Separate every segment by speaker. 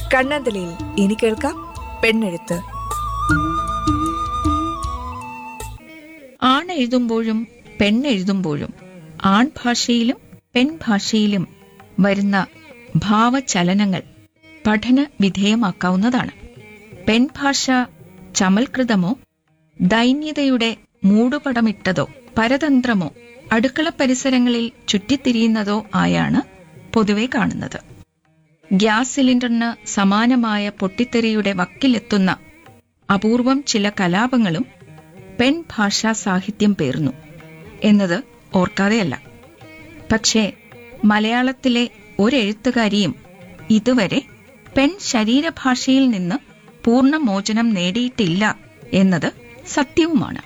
Speaker 1: കണ്ണാന്തലയിൽ ഇനി കേൾക്കാം പെണ്ണെഴുത്ത്
Speaker 2: ആണെഴുതുമ്പോഴും പെണ്ണെഴുതുമ്പോഴും ആൺഭാഷയിലും പെൺഭാഷയിലും വരുന്ന ഭാവചലനങ്ങൾ പഠന വിധേയമാക്കാവുന്നതാണ് പെൺഭാഷ ചമൽകൃതമോ ദൈന്യതയുടെ മൂടുപടമിട്ടതോ പരതന്ത്രമോ അടുക്കള പരിസരങ്ങളിൽ ചുറ്റിത്തിരിയുന്നതോ ആയാണ് പൊതുവെ കാണുന്നത് ഗ്യാസ് സിലിണ്ടറിന് സമാനമായ പൊട്ടിത്തെറിയുടെ വക്കിലെത്തുന്ന അപൂർവം ചില കലാപങ്ങളും പെൺഭാഷാ സാഹിത്യം പേർന്നു എന്നത് ഓർക്കാതെയല്ല പക്ഷേ മലയാളത്തിലെ ഒരെഴുത്തുകാരിയും ഇതുവരെ പെൺ ശരീരഭാഷയിൽ നിന്ന് പൂർണ്ണ മോചനം നേടിയിട്ടില്ല എന്നത് സത്യവുമാണ്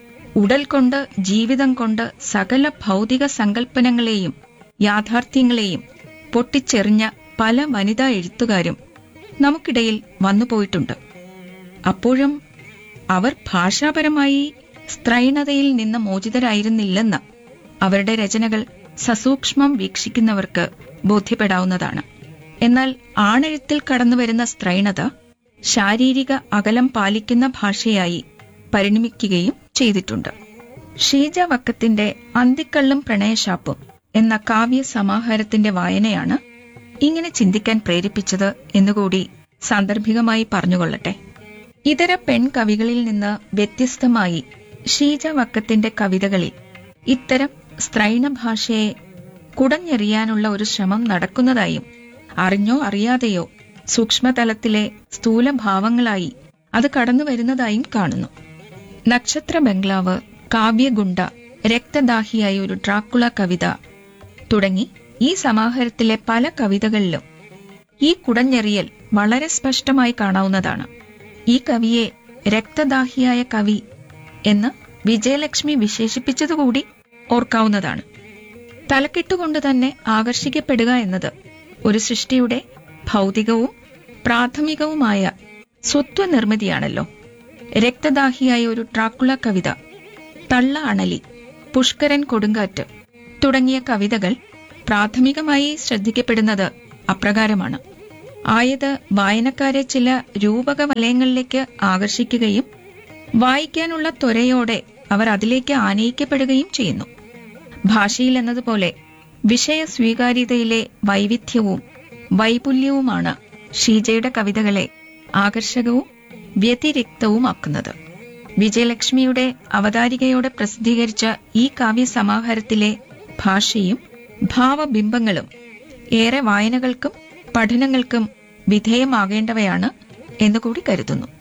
Speaker 2: ഉടൽ കൊണ്ട് ജീവിതം കൊണ്ട് സകല ഭൗതിക സങ്കല്പനങ്ങളെയും യാഥാർത്ഥ്യങ്ങളെയും പൊട്ടിച്ചെറിഞ്ഞ പല വനിതാ എഴുത്തുകാരും നമുക്കിടയിൽ വന്നുപോയിട്ടുണ്ട് അപ്പോഴും അവർ ഭാഷാപരമായി സ്ത്രൈണതയിൽ നിന്ന് മോചിതരായിരുന്നില്ലെന്ന് അവരുടെ രചനകൾ സസൂക്ഷ്മം വീക്ഷിക്കുന്നവർക്ക് ബോധ്യപ്പെടാവുന്നതാണ് എന്നാൽ ആണെഴുത്തിൽ കടന്നുവരുന്ന സ്ത്രൈണത ശാരീരിക അകലം പാലിക്കുന്ന ഭാഷയായി പരിണമിക്കുകയും ചെയ്തിട്ടുണ്ട് ഷീജ വക്കത്തിന്റെ അന്തിക്കള്ളും പ്രണയശാപ്പും എന്ന കാവ്യ സമാഹാരത്തിന്റെ വായനയാണ് ഇങ്ങനെ ചിന്തിക്കാൻ പ്രേരിപ്പിച്ചത് എന്നുകൂടി സാന്ദർഭികമായി പറഞ്ഞുകൊള്ളട്ടെ ഇതര പെൺകവികളിൽ നിന്ന് വ്യത്യസ്തമായി ഷീജ വക്കത്തിന്റെ കവിതകളിൽ ഇത്തരം സ്ത്രൈണ ഭാഷയെ കുടഞ്ഞെറിയാനുള്ള ഒരു ശ്രമം നടക്കുന്നതായും അറിഞ്ഞോ അറിയാതെയോ സൂക്ഷ്മതലത്തിലെ സ്ഥൂലഭാവങ്ങളായി അത് കടന്നു വരുന്നതായും കാണുന്നു നക്ഷത്ര ബംഗ്ലാവ് കാവ്യഗുണ്ട രക്തദാഹിയായ ഒരു ഡ്രാക്കുള കവിത തുടങ്ങി ഈ സമാഹാരത്തിലെ പല കവിതകളിലും ഈ കുടഞ്ഞെറിയൽ വളരെ സ്പഷ്ടമായി കാണാവുന്നതാണ് ഈ കവിയെ രക്തദാഹിയായ കവി എന്ന് വിജയലക്ഷ്മി വിശേഷിപ്പിച്ചതുകൂടി ഓർക്കാവുന്നതാണ് തലക്കെട്ടുകൊണ്ട് തന്നെ ആകർഷിക്കപ്പെടുക എന്നത് ഒരു സൃഷ്ടിയുടെ ഭൗതികവും പ്രാഥമികവുമായ സ്വത്വനിർമ്മിതിയാണല്ലോ രക്തദാഹിയായ ഒരു ട്രാക്കുള കവിത തള്ള അണലി പുഷ്കരൻ കൊടുങ്കാറ്റ് തുടങ്ങിയ കവിതകൾ പ്രാഥമികമായി ശ്രദ്ധിക്കപ്പെടുന്നത് അപ്രകാരമാണ് ആയത് വായനക്കാരെ ചില രൂപക വലയങ്ങളിലേക്ക് ആകർഷിക്കുകയും വായിക്കാനുള്ള ത്വരയോടെ അവർ അതിലേക്ക് ആനയിക്കപ്പെടുകയും ചെയ്യുന്നു ഭാഷയിൽ എന്നതുപോലെ വിഷയ സ്വീകാര്യതയിലെ വൈവിധ്യവും വൈപുല്യവുമാണ് ഷീജയുടെ കവിതകളെ ആകർഷകവും വ്യതിരിക്തവുമാക്കുന്നത് വിജയലക്ഷ്മിയുടെ അവതാരികയോടെ പ്രസിദ്ധീകരിച്ച ഈ കാവ്യ സമാഹാരത്തിലെ ഭാഷയും ഭാവബിംബങ്ങളും ഏറെ വായനകൾക്കും പഠനങ്ങൾക്കും വിധേയമാകേണ്ടവയാണ് എന്നുകൂടി കരുതുന്നു